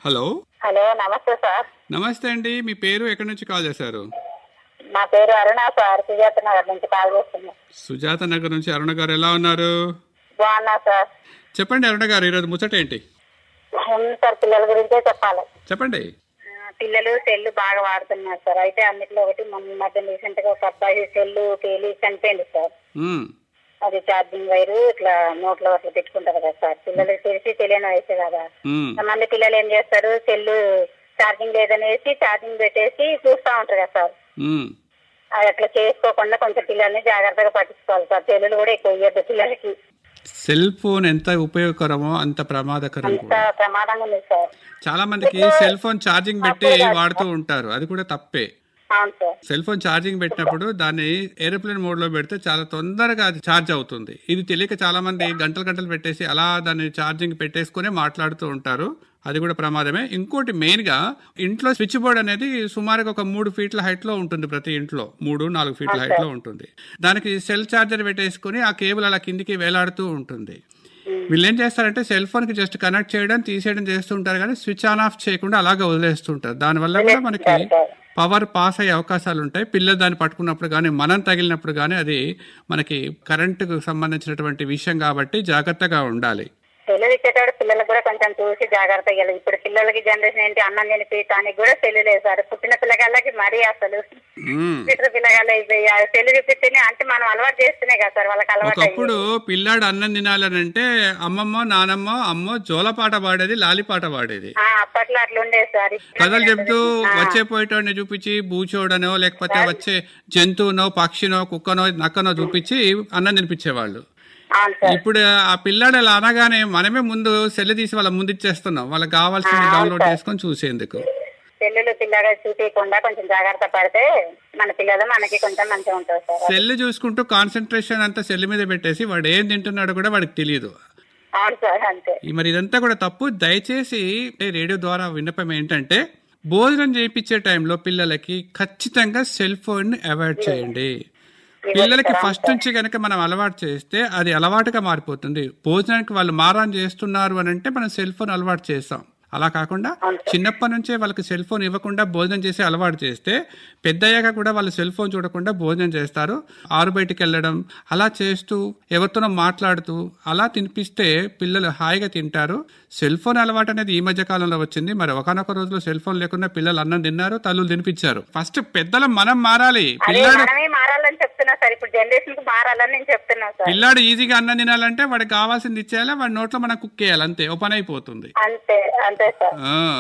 Hello hello నమస్తే sir నమస్తే అండి మీ పేరు ఎక్కడి నుంచి కాల్ చేశారు నా పేరు అరుణ సార్ సుజాత నగర్ నుంచి కాల్ చేస్తున్నా సుజాత నగర్ నుంచి అరుణ గారు ఎలా ఉన్నారు బాగున్నా సార్ చెప్పండి అరుణ గారు ఈరోజు ముచ్చట ఏంటి అవును సార్ పిల్లల గురించే చెప్పాలి చెప్పండి ఆ, పిల్లలు సెల్ బాగా వాడుతున్నారు సార్ అయితే అన్నిట్లో ఒకటి మొన్న మధ్య రీసెంట్ గా ఒక అబ్బాయి సెల్ పేలి చనిపోయింది సార్ మ్మ్. అది ఛార్జింగ్ వైరు ఇట్లా నోట్లో అట్లా పెట్టుకుంటారు కదా సార్ పిల్లలకి తెలిసి తెలియని వయసు కదా మ్మ్. కొంతమంది పిల్లలు ఏం చేస్తారు సెల్ ఛార్జింగ్ లేదనేసి ఛార్జింగ్ పెట్టేసి చూస్తూ ఉంటారు కదా సార్ మ్మ్. అది అట్లా చేసుకోకుండా కొంచెం పిల్లల్ని జాగ్రత్తగా పట్టించుకోవాలి సార్ సెల్లులు కూడా ఎక్కువ ఇవ్వద్దు పిల్లలకి సెల్ ఫోన్ ఎంత ఉపయోగకరమో అంత ప్రమాదకరం అంత కూడా ప్రమాదంగా ఉంది సార్ చాలా మందికి సెల్ ఫోన్ ఛార్జింగ్ పెట్టి వాడుతూ ఉంటారు అది కూడా తప్పే అవును సార్ సెల్ ఫోన్ ఛార్జింగ్ పెట్టినప్పుడు దాన్ని ఏరోప్లేన్ మోడ్ లో పెడితే చాలా తొందరగా అది ఛార్జ్ అవుతుంది ఇది తెలియక చాలా మంది గంటలు గంటలు పెట్టేసి అలా దాన్ని ఛార్జింగ్ పెట్టేసుకుని మాట్లాడుతూ ఉంటారు అది కూడా ప్రమాదమే ఇంకోటి మెయిన్ గా ఇంట్లో స్విచ్ బోర్డ్ అనేది సుమారుగా ఒక మూడు ఫీట్ల హైట్ లో ఉంటుంది ప్రతి ఇంట్లో మూడు నాలుగు ఫీట్ల హైట్ లో ఉంటుంది దానికి సెల్ ఛార్జర్ పెట్టేసుకుని ఆ కేబుల్ అలా కిందికి వేలాడుతూ ఉంటుంది వీళ్ళు ఏం చేస్తారంటే సెల్ ఫోన్ కి జస్ట్ కనెక్ట్ చేయడం తీసేయడం చేస్తూ ఉంటారు కానీ స్విచ్ ఆన్ ఆఫ్ చేయకుండా అలాగే వదిలేస్తుంటారు దానివల్ల కూడా మనకి పవర్ పాస్ అయ్యే అవకాశాలు ఉంటాయి పిల్లలు దాన్ని పట్టుకున్నప్పుడు కానీ మనం తగిలినప్పుడు కానీ అది మనకి కరెంటుకు సంబంధించినటువంటి విషయం కాబట్టి జాగ్రత్తగా ఉండాలి సెల్లు ఇచ్చేటప్పుడు పిల్లలకు కూడా కొంచెం చూసి జాగ్రత్త ఇవ్వాలి ఇప్పుడు పిల్లలకి జనరేషన్ ఏంటి అన్నం తినిపించడానికి కూడా సెల్లు లేదు సార్ పుట్టిన పిల్లగాళ్ళకి మరీ అసలు మ్మ్. పుట్టిన పిల్లగాళ్ళు అయిపోయి ఆ సెల్లు చూపిస్తేనే అంటే మనం అలవాటు చేస్తేనే కదా సార్ వాళ్ళకి అలవాటు ఒకప్పుడు పిల్లాడు అన్నం తినాలనంటే అమ్మమ్మ నానమ్మ అమ్మ జోలపాట పాడేది లాలిపాట పాడేది ఆ, అప్పట్లో అట్లా ఉండేది సార్ కథలు చెబుతూ వచ్చే పోయేటోడిని చూపించి బూచోడనో లేకపోతే వచ్చే జంతువునో పక్షినో కుక్కనో నక్కనో చూపించి అన్నం తినిపించేవాళ్ళు అవును సార్ ఇప్పుడు ఆ పిల్లాడు అలా అనగానే మనమే ముందు సెల్ తీసి వాళ్ళ ముందు ఇచ్చేస్తున్నాం వాళ్ళకి కావాల్సింది డౌన్లోడ్ చేసుకొని చూసేందుకు సెల్లులు పిల్లగా చూపించకుండా కొంచెం జాగ్రత్త పడితే మన పిల్లలు మనకి కొంచెం మంచిగా ఉంటుంది సార్ సెల్ చూసుకుంటూ కాన్సన్ట్రేషన్ అంతా సెల్ మీద పెట్టేసి వాడు ఏం తింటున్నాడో కూడా వాడికి తెలియదు అవును సార్ అంతే ఈ మరి ఇదంతా కూడా తప్పు దయచేసి అంటే రేడియో ద్వారా విన్నపం ఏంటంటే భోజనం చేయించే టైంలో పిల్లలకి ఖచ్చితంగా సెల్ ఫోన్ అవాయిడ్ చేయండి పిల్లలకి ఫస్ట్ నుంచి కనుక మనం అలవాటు చేస్తే అది అలవాటుగా మారిపోతుంది భోజనానికి వాళ్ళు మారాన్ చేస్తున్నారు అని అంటే మనం సెల్ ఫోన్ అలవాటు చేస్తాం అలా కాకుండా చిన్నప్పటి నుంచే వాళ్ళకి సెల్ ఫోన్ ఇవ్వకుండా భోజనం చేసి అలవాటు చేస్తే పెద్దయ్యాక కూడా వాళ్ళు సెల్ ఫోన్ చూడకుండా భోజనం చేస్తారు ఆరు బయటికి వెళ్ళడం అలా చేస్తూ ఎవరితోనో మాట్లాడుతూ అలా తినిపిస్తే పిల్లలు హాయిగా తింటారు సెల్ ఫోన్ అలవాటు అనేది ఈ మధ్య కాలంలో వచ్చింది మరి ఒకనొక రోజులో సెల్ ఫోన్ లేకుండా పిల్లలు అన్నం తిన్నారు తల్లులు తినిపించారు ఫస్ట్ పెద్దలు మనం మారాలి అదే పిల్లాడు మనమే మారాలని చెప్తున్నా సార్ ఇప్పుడు జనరేషన్ కి మారాలని నేను చెప్తున్నా సార్ పిల్లాడు ఈజీగా అన్నం తినాలంటే వాడికి కావాల్సింది ఇచ్చేయాలి వాడి నోట్లో మనం కుక్ చేయాలి అంతే ఓ పని అయిపోతుంది అంతే అంతే సార్ ఆ